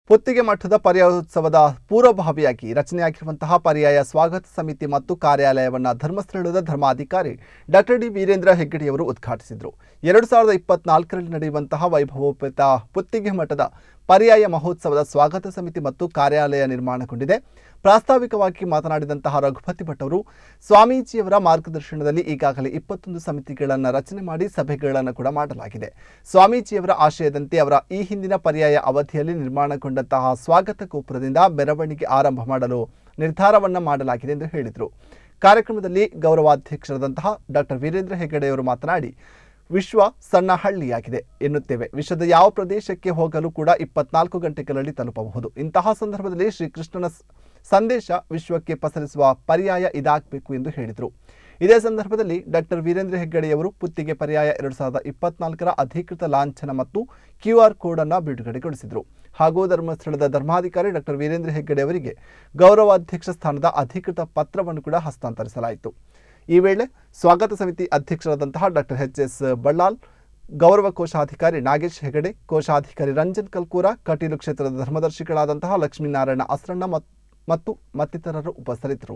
ಪುತ್ತಿಗೆ ಮಠದ ಪರ್ಯಾಯೋತ್ಸವದ ಪೂರ್ವಭಾವಿಯಾಗಿ ರಚನೆಯಾಗಿರುವಂತಹ ಪರ್ಯಾಯ ಸ್ವಾಗತ ಸಮಿತಿ ಮತ್ತು ಕಾರ್ಯಾಲಯವನ್ನು ಧರ್ಮಸ್ಥಳದ ಧರ್ಮಾಧಿಕಾರಿ ಡಾಕ್ಟರ್ ಡಿ ವೀರೇಂದ್ರ ಹೆಗ್ಗಡೆಯವರು ಉದ್ಘಾಟಿಸಿದರು ಎರಡು ಸಾವಿರದ ಇಪ್ಪತ್ನಾಲ್ಕರಲ್ಲಿ ನಡೆಯುವಂತಹ ವೈಭವೋಪೇತ ಪುತ್ತಿಗೆ ಮಠದ ಪರ್ಯಾಯ ಮಹೋತ್ಸವದ ಸ್ವಾಗತ ಸಮಿತಿ ಮತ್ತು ಕಾರ್ಯಾಲಯ ನಿರ್ಮಾಣಗೊಂಡಿದೆ ಪ್ರಾಸ್ತಾವಿಕವಾಗಿ ಮಾತನಾಡಿದಂತಹ ರಘುಪತಿ ಭಟ್ ಅವರು ಸ್ವಾಮೀಜಿಯವರ ಮಾರ್ಗದರ್ಶನದಲ್ಲಿ ಈಗಾಗಲೇ ಇಪ್ಪತ್ತೊಂದು ಸಮಿತಿಗಳನ್ನು ರಚನೆ ಮಾಡಿ ಸಭೆಗಳನ್ನು ಕೂಡ ಮಾಡಲಾಗಿದೆ ಸ್ವಾಮೀಜಿಯವರ ಆಶಯದಂತೆ ಅವರ ಈ ಹಿಂದಿನ ಪರ್ಯಾಯ ಅವಧಿಯಲ್ಲಿ ನಿರ್ಮಾಣಗೊಂಡಂತಹ ಸ್ವಾಗತ ಗೋಪುರದಿಂದ ಮೆರವಣಿಗೆ ಆರಂಭ ಮಾಡಲು ನಿರ್ಧಾರವನ್ನ ಮಾಡಲಾಗಿದೆ ಎಂದು ಹೇಳಿದರು ಕಾರ್ಯಕ್ರಮದಲ್ಲಿ ಗೌರವಾಧ್ಯಕ್ಷರಾದಂತಹ ಡಾಕ್ಟರ್ ವೀರೇಂದ್ರ ಹೆಗ್ಗಡೆಯವರು ಮಾತನಾಡಿ ವಿಶ್ವ ಸಣ್ಣ ಹಳ್ಳಿಯಾಗಿದೆ ಎನ್ನುತ್ತೇವೆ ವಿಶ್ವದ ಯಾವ ಪ್ರದೇಶಕ್ಕೆ ಹೋಗಲು ಕೂಡ ಇಪ್ಪತ್ನಾಲ್ಕು ಗಂಟೆಗಳಲ್ಲಿ ತಲುಪಬಹುದು ಇಂತಹ ಸಂದರ್ಭದಲ್ಲಿ ಶ್ರೀಕೃಷ್ಣನ ಸ- ಸಂದೇಶ ವಿಶ್ವಕ್ಕೆ ಪಸರಿಸುವ ಪರ್ಯಾಯ ಇದಾಗಬೇಕು ಎಂದು ಹೇಳಿದರು ಇದೇ ಸಂದರ್ಭದಲ್ಲಿ ಡಾಕ್ಟರ್ ವೀರೇಂದ್ರ ಹೆಗ್ಗಡೆಯವರು ಪುತ್ತಿಗೆ ಪರ್ಯಾಯ ಎರಡು ಸಾವಿರದ ಇಪ್ಪತ್ನಾಲ್ಕರ ಅಧಿಕೃತ ಲಾಂಛನ ಮತ್ತು ಕ್ಯೂ ಆರ್ ಕೋಡ್ ಅನ್ನು ಬಿಡುಗಡೆಗೊಳಿಸಿದರು ಹಾಗೂ ಧರ್ಮಸ್ಥಳದ ಧರ್ಮಾಧಿಕಾರಿ ಡಾಕ್ಟರ್ ವೀರೇಂದ್ರ ಹೆಗ್ಗಡೆ ಅವರಿಗೆ ಗೌರವಾಧ್ಯಕ್ಷ ಸ್ಥಾನದ ಅಧಿಕೃತ ಪತ್ರವನ್ನು ಕೂಡ ಹಸ್ತಾಂತರಿಸಲಾಯಿತು ಈ ವೇಳೆ ಸ್ವಾಗತ ಸಮಿತಿ ಅಧ್ಯಕ್ಷರಾದಂತಹ ಡಾಕ್ಟರ್ ಎಚ್ ಎಸ್ ಬಳ್ಳಾಲ್ ಗೌರವ ಕೋಶಾಧಿಕಾರಿ ನಾಗೇಶ್ ಹೆಗಡೆ ಕೋಶಾಧಿಕಾರಿ ರಂಜನ್ ಕಲ್ಕೂರ ಕಟೀಲು ಕ್ಷೇತ್ರದ ಧರ್ಮದರ್ಶಿಗಳಾದಂತಹ ಲಕ್ಷ್ಮೀನಾರಾಯಣ ಅಸ್ರಣ್ಣ ಮತ್- ಮತ್ತು ಮತ್ತಿತರರು ಉಪಸ್ಥಿತರಿದ್ದರು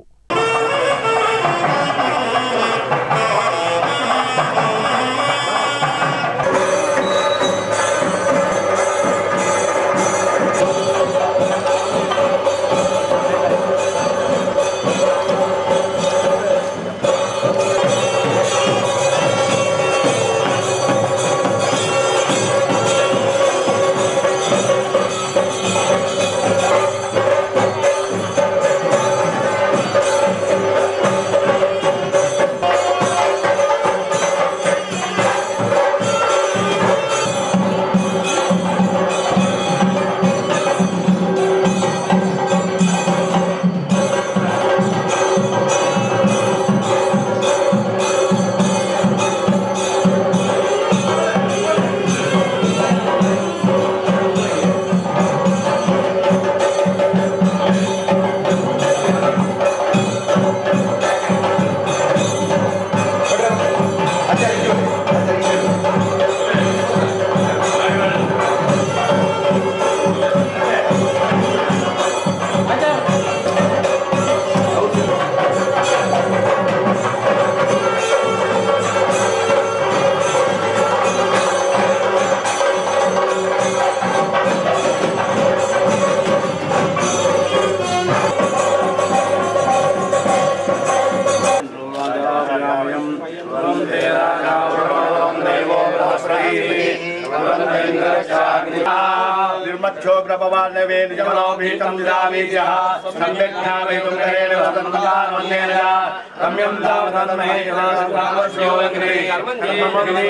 निर्मच्छो प्रपवार्णवे निजमनो भीतं दिदामीत्यः सम्यक् ज्ञापयितुं करेण वदन्तान्वन्येन रम्यं धावतन्महे यदा सुखावश्योऽग्रे कर्ममग्ने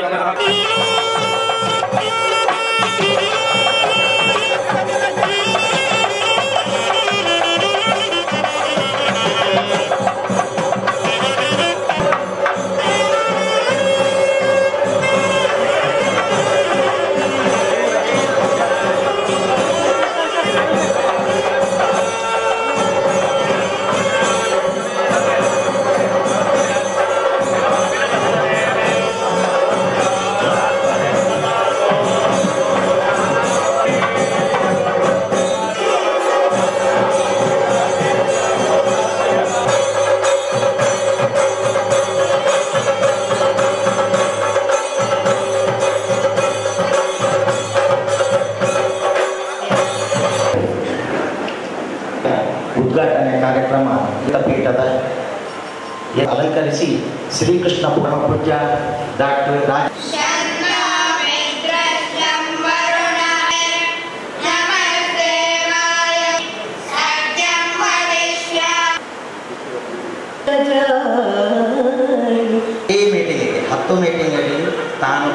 ಉದ್ಘಾಟನೆ ಕಾರ್ಯಕ್ರಮ ಪೀಠದ ಅಲಂಕರಿಸಿ ಶ್ರೀಕೃಷ್ಣ ಪೂರ್ಣ ಪೂಜ್ಯ ಡಾಕ್ಟರ್ ರಾಜ್ शर्मामित्रस्यं वरुणाय नमस्देवाय सत्यं वदिष्यामि ಈ ಮೀಟಿಂಗಿಗೆ ಹತ್ತು ಮೀಟಿಂಗಲ್ಲಿ ತಾನು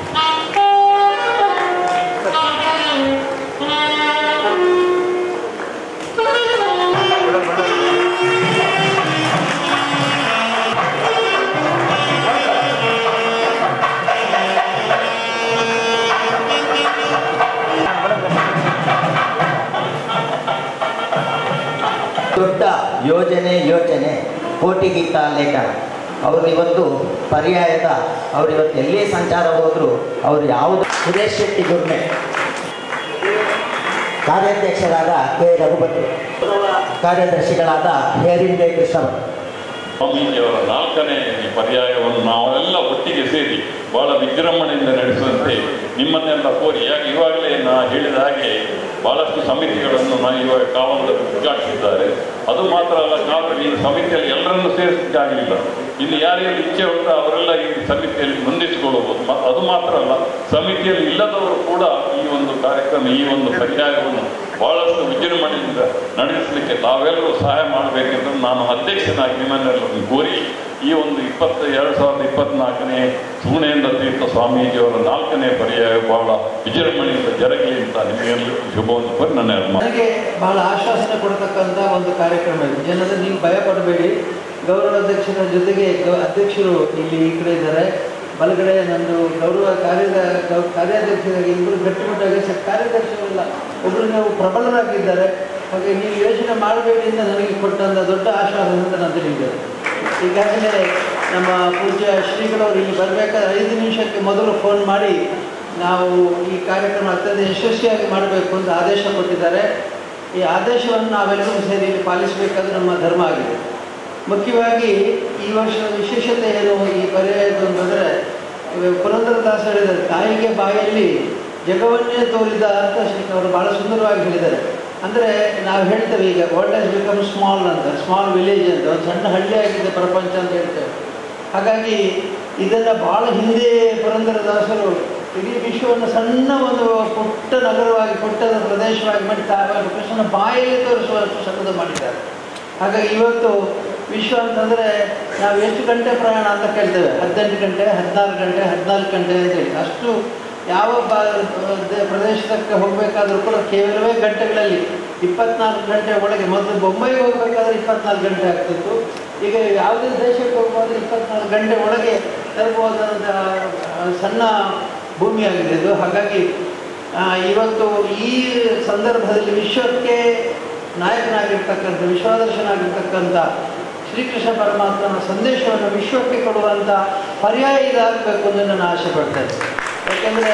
ದೊಡ್ಡ ಯೋಜನೆ ಯೋಚನೆ ಕೋಟಿ ಗೀತ ಲೇಖನ ಅವರು ಇವತ್ತು ಪರ್ಯಾಯದ ಅವರು ಇವತ್ತು ಎಲ್ಲೇ ಸಂಚಾರ ಹೋದ್ರು ಅವರು ಯಾವುದು ಸುರೇಶ್ ಶೆಟ್ಟಿ ಗುರ್ಮೆ ಕಾರ್ಯಾಧ್ಯಕ್ಷರಾದ ಕೆ ರಘುಪತಿ ಕಾರ್ಯದರ್ಶಿಗಳಾದ ಹೇರಿಂದೆ ಕೃಷ್ಣ ಸ್ವಾಮೀಜಿಯವರ ನಾಲ್ಕನೇ ಪರ್ಯಾಯವನ್ನು ನಾವೆಲ್ಲ ಒಟ್ಟಿಗೆ ಸೇರಿ ಬಹಳ ವಿಜೃಂಭಣೆಯಿಂದ ನಡೆಸುವಂತೆ ನಿಮ್ಮನ್ನೆಲ್ಲ ಕೋರಿ ಯಾಕೆ ಇವಾಗಲೇ ನಾ ಹೇಳಿದ ಹಾಗೆ ಬಹಳಷ್ಟು ಸಮಿತಿಗಳನ್ನು ನಾ ಇವಾಗ ಕಾವಲದಲ್ಲಿ ಉದ್ಘಾಟಿಸಿದ್ದಾರೆ ಅದು ಮಾತ್ರ ಅಲ್ಲ ಕಾವಲು ಈ ಸಮಿತಿಯಲ್ಲಿ ಎಲ್ಲರನ್ನು ಸೇರಿಸಲಿಕ್ಕಾಗಲಿಲ್ಲ ಇಲ್ಲಿ ಯಾರ್ಯಾರು ಇಚ್ಛೆ ಉಂಟು ಅವರೆಲ್ಲ ಈ ಸಮಿತಿಯಲ್ಲಿ ಹೊಂದಿಸಿಕೊಳ್ಳಬಹುದು ಮ- ಅದು ಮಾತ್ರ ಅಲ್ಲ ಸಮಿತಿಯಲ್ಲಿ ಇಲ್ಲದವರು ಕೂಡ ಈ ಒಂದು ಕಾರ್ಯಕ್ರಮ ಈ ಒಂದು ಪರ್ಯಾಯವನ್ನು ಬಹಳಷ್ಟು ವಿಜೃಂಭಣೆಯಿಂದ ನಡೆಸಲಿಕ್ಕೆ ತಾವೆಲ್ಲರೂ ಸಹಾಯ ಮಾಡಬೇಕೆಂದು ನಾನು ಅಧ್ಯಕ್ಷನಾಗಿ ನಿಮ್ಮನ್ನೆಲ್ಲರನ್ನು ಕೋರಿ ಈ ಒಂದು ಇಪ್ಪತ್ತ ಎರಡು ಸಾವಿರದ ಇಪ್ಪತ್ನಾಲ್ಕನೇ ಸೂಣೇಂದ್ರ ತೀರ್ಥ ಸ್ವಾಮೀಜಿಯವರ ನಾಲ್ಕನೇ ಪರ್ಯಾಯ ಬಹಳ ವಿಜೃಂಭಣೆಯಿಂದ ಜರುಗಲಿ ಅಂತ ನಿಮಗೆಲ್ಲರಿಗೂ ಶುಭವನ್ನು ಕೋರಿ ನನ್ನ ಮಾತು ನನಗೆ ಬಹಳ ಆಶ್ವಾಸನೆ ಕೊಡ್ತಕ್ಕಂಥ ಒಂದು ಕಾರ್ಯಕ್ರಮ ಇದು ಜನರು ನೀವು ಭಯ ಪಡಬೇಡಿ ಗೌರವ ಅಧ್ಯಕ್ಷರ ಜೊತೆಗೆ ಗೌ- ಅಧ್ಯಕ್ಷರು ಇಲ್ಲಿ ಈ ಕಡೆ ಇದ್ದಾರೆ ಬಲಗಡೆ ನಂದು ಗೌರವ ಕಾರ್ಯದ ಗೌ- ಕಾರ್ಯಾಧ್ಯಕ್ಷರಾಗಿ ಇಬ್ಬರು ಗಟ್ಟಿಮುಟ್ಟಾಗಿ ಸ ಕಾರ್ಯದರ್ಶಿಗಳೆಲ್ಲ ಒಬ್ಬರು ನಾವು ಪ್ರಬಲರಾಗಿದ್ದಾರೆ ಹಾಗೆ ನೀವು ಯೋಚನೆ ಮಾಡಬೇಡಿ ಅಂತ ನನಗೆ ಕೊಟ್ಟಂಥ ದೊಡ್ಡ ಆಶ್ವಾಸನೆ ಅಂತ ನಾನು ತಿಳಿದಿದ್ದೇನೆ ಈಗಾಗಲೇ ನಮ್ಮ ಪೂಜ್ಯ ಶ್ರೀಗಳವರು ಇಲ್ಲಿ ಬರಬೇಕಾದ್ರೆ ಐದು ನಿಮಿಷಕ್ಕೆ ಮೊದಲು ಫೋನ್ ಮಾಡಿ ನಾವು ಈ ಕಾರ್ಯಕ್ರಮ ಅತ್ಯಂತ ಯಶಸ್ವಿಯಾಗಿ ಮಾಡಬೇಕು ಅಂತ ಆದೇಶ ಕೊಟ್ಟಿದ್ದಾರೆ ಈ ಆದೇಶವನ್ನು ನಾವೆಲ್ಲರೂ ಸೇರಿ ಇಲ್ಲಿ ಪಾಲಿಸಬೇಕಾದ್ರೆ ನಮ್ಮ ಧರ್ಮ ಆಗಿದೆ ಮುಖ್ಯವಾಗಿ ಈ ವರ್ಷದ ವಿಶೇಷತೆ ಏನು ಈ ಪರ್ಯಾಯದ್ದು ಅಂತಂದರೆ ಪುರಂದರದಾಸ ಹೇಳಿದ್ದಾರೆ ತಾಯಿಗೆ ಬಾಯಲ್ಲಿ ಜಗವನ್ನೇ ತೋರಿದ ಅಂತ ಶ್ರೀ ಅವರು ಭಾಳ ಸುಂದರವಾಗಿ ಹೇಳಿದ್ದಾರೆ ಅಂದರೆ ನಾವು ಹೇಳ್ತೇವೆ ಈಗ ವರ್ಲ್ಡ್ ಹ್ಯಾಸ್ ಬಿಕಮ್ ಸ್ಮಾಲ್ ಅಂತ ಸ್ಮಾಲ್ ವಿಲೇಜ್ ಅಂತ ಒಂದು ಸಣ್ಣ ಹಳ್ಳಿ ಆಗಿದೆ ಪ್ರಪಂಚ ಅಂತ ಹೇಳ್ತೇವೆ ಹಾಗಾಗಿ ಇದನ್ನು ಭಾಳ ಹಿಂದೆ ಪುರಂದರದಾಸರು ಇಡೀ ವಿಶ್ವವನ್ನು ಸಣ್ಣ ಒಂದು ಪುಟ್ಟ ನಗರವಾಗಿ ಪುಟ್ಟದ ಪ್ರದೇಶವಾಗಿ ಮಾಡಿ ತಾ- ಕೃಷ್ಣನ ಬಾಯಲ್ಲಿ ತೋರಿಸುವಷ್ಟು ಶಬ್ದ ಮಾಡಿದ್ದಾರೆ ಹಾಗಾಗಿ ಇವತ್ತು ವಿಶ್ವ ಅಂತಂದರೆ ನಾವು ಎಷ್ಟು ಗಂಟೆ ಪ್ರಯಾಣ ಅಂತ ಕೇಳ್ತೇವೆ ಹದಿನೆಂಟು ಗಂಟೆ ಹದಿನಾರು ಗಂಟೆ ಹದಿನಾಲ್ಕು ಗಂಟೆ ಅಂತೇಳಿ ಅಷ್ಟು ಯಾವ ಬಾ ದ- ಪ್ರದೇಶಕ್ಕೆ ಹೋಗಬೇಕಾದ್ರೂ ಕೂಡ ಕೇವಲವೇ ಗಂಟೆಗಳಲ್ಲಿ ಇಪ್ಪತ್ನಾಲ್ಕು ಗಂಟೆ ಒಳಗೆ ಮೊದಲು ಬೊಂಬೈಗೆ ಹೋಗಬೇಕಾದ್ರೆ ಇಪ್ಪತ್ನಾಲ್ಕು ಗಂಟೆ ಆಗ್ತಿತ್ತು ಈಗ ಯಾವುದೇ ದೇಶಕ್ಕೆ ಹೋಗ್ಬೋದ್ರೆ ಇಪ್ಪತ್ನಾಲ್ಕು ಗಂಟೆ ಒಳಗೆ ತಲುಪಬಹುದಾದ ಆ, ಸಣ್ಣ ಭೂಮಿಯಾಗಿದೆ ಇದು ಹಾಗಾಗಿ ಆ, ಇವತ್ತು ಈ ಸಂದರ್ಭದಲ್ಲಿ ವಿಶ್ವಕ್ಕೆ ನಾಯಕನಾಗಿರ್ತಕ್ಕಂಥ ವಿಶ್ವಾದರ್ಶನಾಗಿರ್ತಕ್ಕಂಥ ಶ್ರೀಕೃಷ್ಣ ಪರಮಾತ್ಮನ ಸಂದೇಶವನ್ನು ವಿಶ್ವಕ್ಕೆ ಕೊಡುವಂಥ ಪರ್ಯಾಯ ಇದಾಗಬೇಕು ಅಂತ ನಾನು ಆಸೆ ಪಡ್ತೇನೆ ಯಾಕೆಂದರೆ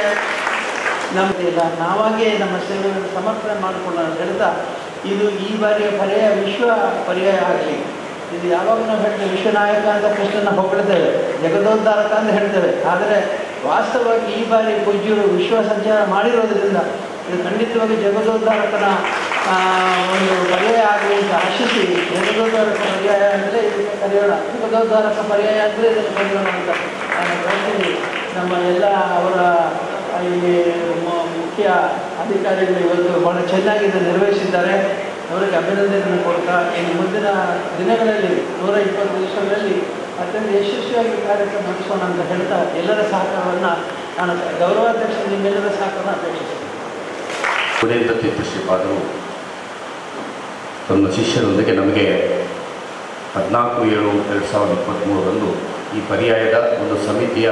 ನಮಗೆ ಇಲ್ಲ ನಾವಾಗೇ ನಮ್ಮ ಸೇವೆಯನ್ನು ಸಮರ್ಪಣೆ ಮಾಡಿಕೊಳ್ಳೋಣ ಅಂತ ಹೇಳ್ತಾ ಇದು ಈ ಬಾರಿಯ ಪರ್ಯಾಯ ವಿಶ್ವ ಪರ್ಯಾಯ ಆಗಲಿ ಇದು ಯಾವಾಗ ನಾವು ಹೇಳ್ತೇವೆ ವಿಶ್ವನಾಯಕ ಅಂತ ಕೃಷ್ಣನ ಹೊಗಳ್ತೇವೆ ಜಗದೋದ್ಧಾರಕ ಅಂತ ಹೇಳ್ತೇವೆ ಆದರೆ ವಾಸ್ತವವಾಗಿ ಈ ಬಾರಿ ಪೂಜ್ಯರು ವಿಶ್ವ ಸಂಚಾರ ಮಾಡಿರೋದ್ರಿಂದ ಇದು ಖಂಡಿತವಾಗಿ ಜಗದೋದ್ಧಾರಕನ ಆ, ಒಂದು ಪರ್ಯಾಯ ಆಗಲಿ ಅಂತ ಆಶಿಸಿ ಜಗದೋದ್ಧಾರಕ ಪರ್ಯಾಯ ಅಂದರೆ ಇದಕ್ಕೆ ಕರೆಯೋಣ ಜಗದೋದ್ಧಾರಕ ಪರ್ಯಾಯ ಅಂದರೆ ಇದನ್ನು ಕರೆಯೋಣ ಅಂತ ನಾನು ಹೇಳ್ತೀನಿ ನಮ್ಮ ಎಲ್ಲ ಅವರ ಇಲ್ಲಿ ಮು- ಮುಖ್ಯ ಅಧಿಕಾರಿಗಳು ಇವತ್ತು ಬಹಳ ಚೆನ್ನಾಗಿ ಇದನ್ನು ನಿರ್ವಹಿಸಿದ್ದಾರೆ ಅವರಿಗೆ ಅಭಿನಂದನೆ ಕೊಡ್ತಾ ಇನ್ನು ಮುಂದಿನ ದಿನಗಳಲ್ಲಿ ನೂರ ಇಪ್ಪತ್ತು ದಿವಸಗಳಲ್ಲಿ ಅತ್ಯಂತ ಯಶಸ್ವಿಯಾಗಿ ಕಾರ್ಯಕ್ರಮ ನಡೆಸೋಣ ಅಂತ ಹೇಳ್ತಾ ಎಲ್ಲರ ಸಹಕಾರವನ್ನು ನಾನು ಗೌರವಾಧ್ಯಕ್ಷ ನಿಮ್ಮೆಲ್ಲರ ಸಹಕಾರವನ್ನು ಅಪೇಕ್ಷಿಸ್ತೇನೆ ಸುರೇಂದ್ರ ತೀರ್ಥ ಶ್ರೀಪಾದರು ತನ್ನ ಶಿಷ್ಯರೊಂದಿಗೆ ನಮಗೆ ಹದಿನಾಲ್ಕು ಏಳು ಎರಡು ಸಾವಿರದ ಇಪ್ಪತ್ತ್ಮೂರರಂದು ಈ ಪರ್ಯಾಯದ ಒಂದು ಸಮಿತಿಯ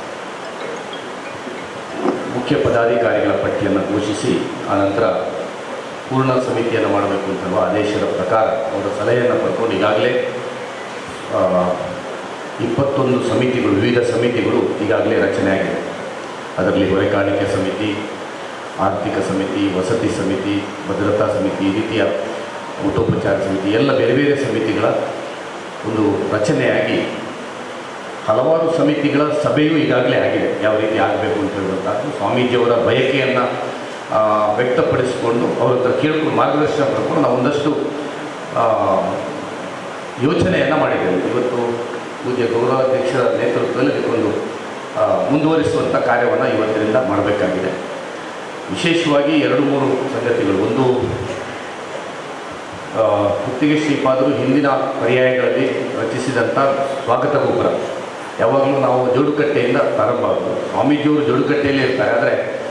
ಮುಖ್ಯ ಪದಾಧಿಕಾರಿಗಳ ಪಟ್ಟಿಯನ್ನು ಘೋಷಿಸಿ ಆನಂತರ ಪೂರ್ಣ ಸಮಿತಿಯನ್ನು ಮಾಡಬೇಕು ಅಂತರುವ ಆದೇಶದ ಪ್ರಕಾರ ಅವರ ಸಲಹೆಯನ್ನು ಪಡ್ಕೊಂಡು ಈಗಾಗಲೇ ಆ, ಇಪ್ಪತ್ತೊಂದು ಸಮಿತಿಗಳು ವಿವಿಧ ಸಮಿತಿಗಳು ಈಗಾಗಲೇ ರಚನೆಯಾಗಿದೆ ಅದರಲ್ಲಿ ಹೊರೆಕಾಣಿಕೆ ಸಮಿತಿ ಆರ್ಥಿಕ ಸಮಿತಿ ವಸತಿ ಸಮಿತಿ ಭದ್ರತಾ ಸಮಿತಿ ಈ ರೀತಿಯ ಊಟೋಪಚಾರ ಸಮಿತಿ ಎಲ್ಲ ಬೇರೆ ಬೇರೆ ಸಮಿತಿಗಳ ಒಂದು ರಚನೆಯಾಗಿ ಹಲವಾರು ಸಮಿತಿಗಳ ಸಭೆಯೂ ಈಗಾಗಲೇ ಆಗಿದೆ ಯಾವ ರೀತಿ ಆಗಬೇಕು ಅಂತ ಹೇಳುವಂಥದ್ದು ಸ್ವಾಮೀಜಿಯವರ ಬಯಕೆಯನ್ನು ಆ, ವ್ಯಕ್ತಪಡಿಸಿಕೊಂಡು ಅವ್ರ ಹತ್ರ ಕೇಳ್ಕೊಂಡು ಮಾರ್ಗದರ್ಶನ ಪಡ್ಕೊಂಡು ನಾವು ಒಂದಷ್ಟು ಆ, ಯೋಚನೆಯನ್ನು ಮಾಡಿದ್ದೇವೆ ಇವತ್ತು ಪೂಜ್ಯ ಗೌರವಾಧ್ಯಕ್ಷರ ನೇತೃತ್ವದಲ್ಲಿ ಇದಕ್ಕೊಂದು ಆ, ಮುಂದುವರಿಸುವಂಥ ಕಾರ್ಯವನ್ನು ಇವತ್ತಿನಿಂದ ಮಾಡಬೇಕಾಗಿದೆ ವಿಶೇಷವಾಗಿ ಎರಡು ಮೂರು ಸಂಗತಿಗಳು ಒಂದು ಆ, ಕುತ್ತಿಗೆ ಶ್ರೀಪಾದರು ಹಿಂದಿನ ಪರ್ಯಾಯಗಳಲ್ಲಿ ರಚಿಸಿದಂಥ ಸ್ವಾಗತ ಗೋಪುರ ಯಾವಾಗಲೂ ನಾವು ಜೋಡುಕಟ್ಟೆಯಿಂದ ಪ್ರಾರಂಭ ಆಗೋದು ಸ್ವಾಮೀಜಿಯವರು ಜೋಡುಕಟ್ಟೆಯಲ್ಲೇ ಇರ್ತಾರೆ ಆದರೆ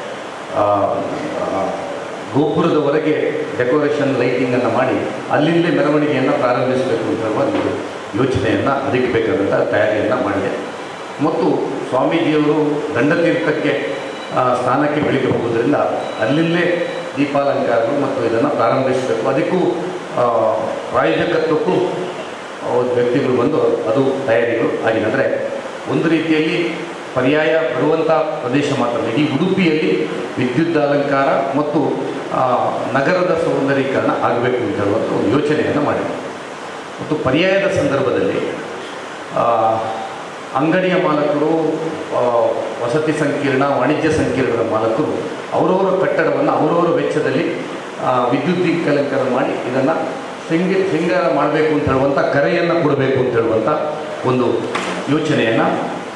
ಗೋಪುರದವರೆಗೆ ಡೆಕೋರೇಷನ್ ಲೈಟಿಂಗನ್ನು ಮಾಡಿ ಅಲ್ಲಿಂದಲೇ ಮೆರವಣಿಗೆಯನ್ನು ಪ್ರಾರಂಭಿಸಬೇಕು ಅಂತ ಹೇಳುವ ಒಂದು ಯೋಚನೆಯನ್ನು ಅದಕ್ಕೆ ಬೇಕಾದಂಥ ತಯಾರಿಯನ್ನು ಮಾಡಿದೆ ಮತ್ತು ಸ್ವಾಮೀಜಿಯವರು ದಂಡತೀರ್ಥಕ್ಕೆ ಆ, ಸ್ನಾನಕ್ಕೆ ಬೆಳಿಗ್ಗೆ ಹೋಗೋದ್ರಿಂದ ಅಲ್ಲಿಂದಲೇ ದೀಪಾಲಂಕಾರಗಳು ಮತ್ತು ಇದನ್ನು ಪ್ರಾರಂಭಿಸಬೇಕು ಅದಕ್ಕೂ ಆ, ಪ್ರಾಯೋಜಕತ್ವಕ್ಕೂ ಒಂದು ವ್ಯಕ್ತಿಗಳು ಬಂದು ಅದು ತಯಾರಿಗಳು ಆಗಿದೆ ಅಂದರೆ ಒಂದು ರೀತಿಯಲ್ಲಿ ಪರ್ಯಾಯ ಬರುವಂಥ ಪ್ರದೇಶ ಮಾತ್ರ ಅಲ್ಲ, ಇಡೀ ಉಡುಪಿಯಲ್ಲಿ ವಿದ್ಯುತ್ ಅಲಂಕಾರ ಮತ್ತು ಆ, ನಗರದ ಸೌಂದರೀಕರಣ ಆಗಬೇಕು ಅಂತ ಹೇಳುವಂಥ ಒಂದು ಯೋಚನೆಯನ್ನು ಮಾಡಿದೆ ಮತ್ತು ಪರ್ಯಾಯದ ಸಂದರ್ಭದಲ್ಲಿ ಆ, ಅಂಗಡಿಯ ಮಾಲಕರು ಆ, ವಸತಿ ಸಂಕೀರ್ಣ ವಾಣಿಜ್ಯ ಸಂಕೀರ್ಣದ ಮಾಲಕರು ಅವರವರ ಕಟ್ಟಡವನ್ನು ಅವರವರ ವೆಚ್ಚದಲ್ಲಿ ಆ, ವಿದ್ಯುದ್ದೀಕಲಂಕರಣ ಮಾಡಿ ಇದನ್ನು ಶೃಂಗಿ ಶೃಂಗಾರ ಮಾಡಬೇಕು ಅಂತ ಹೇಳುವಂಥ ಕರೆಯನ್ನು ಕೊಡಬೇಕು ಅಂತ ಹೇಳುವಂಥ ಒಂದು ಯೋಚನೆಯನ್ನು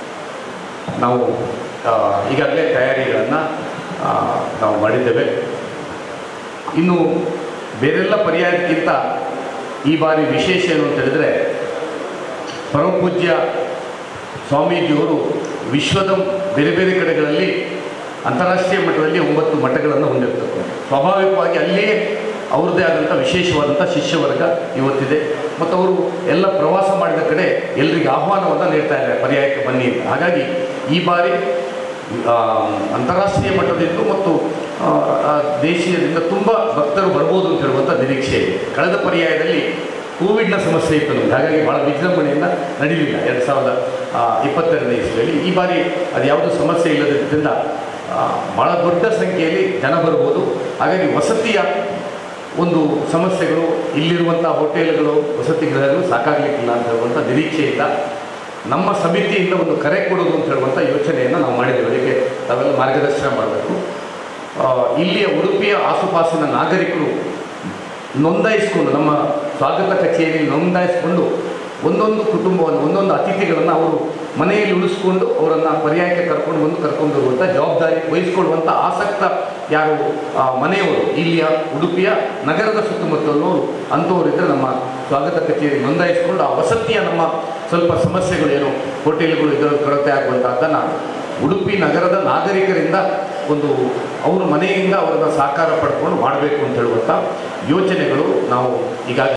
ನಾವು ಆ, ಈಗಾಗಲೇ ತಯಾರಿಗಳನ್ನು ನಾವು ಮಾಡಿದ್ದೇವೆ ಇನ್ನು ಬೇರೆಲ್ಲ ಪರ್ಯಾಯಕ್ಕಿಂತ ಈ ಬಾರಿ ವಿಶೇಷ ಏನು ಅಂತ ಹೇಳಿದರೆ ಪರಮಪೂಜ್ಯ ಸ್ವಾಮೀಜಿಯವರು ವಿಶ್ವದ ಬೇರೆ ಬೇರೆ ಕಡೆಗಳಲ್ಲಿ ಅಂತಾರಾಷ್ಟ್ರೀಯ ಮಟ್ಟದಲ್ಲಿ ಒಂಬತ್ತು ಮಠಗಳನ್ನು ಹೊಂದಿರ್ತಕ್ಕಂಥ ಸ್ವಾಭಾವಿಕವಾಗಿ ಅಲ್ಲಿಯೇ ಅವ್ರದ್ದೇ ಆದಂಥ ವಿಶೇಷವಾದಂಥ ಶಿಷ್ಯವರ್ಗ ಇವತ್ತಿದೆ ಮತ್ತು ಅವರು ಎಲ್ಲ ಪ್ರವಾಸ ಮಾಡಿದ ಕಡೆ ಎಲ್ರಿಗೆ ಆಹ್ವಾನವನ್ನು ನೀಡ್ತಾ ಇದ್ದಾರೆ ಪರ್ಯಾಯಕ್ಕೆ ಬನ್ನಿ ಅಂತ ಹಾಗಾಗಿ ಈ ಬಾರಿ ಆ, ಅಂತಾರಾಷ್ಟ್ರೀಯ ಮಟ್ಟದಿಂದ ಮತ್ತು ಆ, ಆ, ದೇಶೀಯದಿಂದ ತುಂಬ ಭಕ್ತರು ಬರ್ಬೋದು ಅಂತ ಹೇಳುವಂಥ ನಿರೀಕ್ಷೆ ಇದೆ ಕಳೆದ ಪರ್ಯಾಯದಲ್ಲಿ ಕೋವಿಡ್ನ ಸಮಸ್ಯೆ ಇತ್ತು ನಮ್ಗೆ ಹಾಗಾಗಿ ಭಾಳ ವಿಜೃಂಭಣೆಯಿಂದ ನಡೀಲಿಲ್ಲ ಎರಡು ಸಾವಿರದ ಆ, ಇಪ್ಪತ್ತೆರಡನೇ ಇಸ್ವಿಯಲ್ಲಿ ಈ ಬಾರಿ ಅದು ಯಾವುದೂ ಸಮಸ್ಯೆ ಇಲ್ಲದಿದ್ದರಿಂದ ಆ, ಭಾಳ ದೊಡ್ಡ ಸಂಖ್ಯೆಯಲ್ಲಿ ಜನ ಬರ್ಬೋದು ಹಾಗಾಗಿ ವಸತಿಯ ಒಂದು ಸಮಸ್ಯೆಗಳು ಇಲ್ಲಿರುವಂಥ ಹೋಟೆಲ್ಗಳು ವಸತಿ ಗೃಹಗಳು ಸಾಕಾಗಲಿಕ್ಕಿಲ್ಲ ಅಂತ ಹೇಳುವಂಥ ನಿರೀಕ್ಷೆಯಿಂದ ನಮ್ಮ ಸಮಿತಿಯಿಂದ ಒಂದು ಕರೆ ಕೊಡೋದು ಅಂತ ಹೇಳುವಂಥ ಯೋಚನೆಯನ್ನು ನಾವು ಮಾಡಿದ್ದೇವೆ ಅದಕ್ಕೆ ತಾವೆಲ್ಲ ಮಾರ್ಗದರ್ಶನ ಮಾಡಬೇಕು ಇಲ್ಲಿಯ ಉಡುಪಿಯ ಆಸುಪಾಸಿನ ನಾಗರಿಕರು ನೋಂದಾಯಿಸಿಕೊಂಡು ನಮ್ಮ ಸ್ವಾಗತ ಕಚೇರಿಯಲ್ಲಿ ನೋಂದಾಯಿಸಿಕೊಂಡು ಒಂದೊಂದು ಕುಟುಂಬವನ್ನು ಒಂದೊಂದು ಅತಿಥಿಗಳನ್ನು ಅವರು ಮನೆಯಲ್ಲಿ ಉಳಿಸ್ಕೊಂಡು ಅವರನ್ನು ಪರ್ಯಾಯಕ್ಕೆ ಕರ್ಕೊಂಡು ಬಂದು ಕರ್ಕೊಂಡು ಬರುವಂಥ ಜವಾಬ್ದಾರಿ ವಹಿಸ್ಕೊಳ್ಳುವಂಥ ಆಸಕ್ತ ಯಾರು ಆ, ಮನೆಯವರು ಇಲ್ಲಿಯ ಉಡುಪಿಯ ನಗರದ ಸುತ್ತಮುತ್ತಲವರು ಅಂಥವರಿದ್ದರೆ ನಮ್ಮ ಸ್ವಾಗತ ಕಚೇರಿ ನೋಂದಾಯಿಸಿಕೊಂಡು ಆ ವಸತಿಯ ನಮ್ಮ ಸ್ವಲ್ಪ ಸಮಸ್ಯೆಗಳು ಏನು ಹೋಟೆಲ್ಗಳು ಇದರ ಕೊರತೆ ಆಗುವಂಥದ್ದನ್ನು ಉಡುಪಿ ನಗರದ ನಾಗರಿಕರಿಂದ ಒಂದು ಅವ್ರ ಮನೆಯಿಂದ ಅವರನ್ನು ಸಾಕಾರ ಪಡ್ಕೊಂಡು ಮಾಡಬೇಕು ಅಂತ ಹೇಳುವಂಥ ಯೋಚನೆಗಳು ನಾವು ಈಗಾಗಲೇ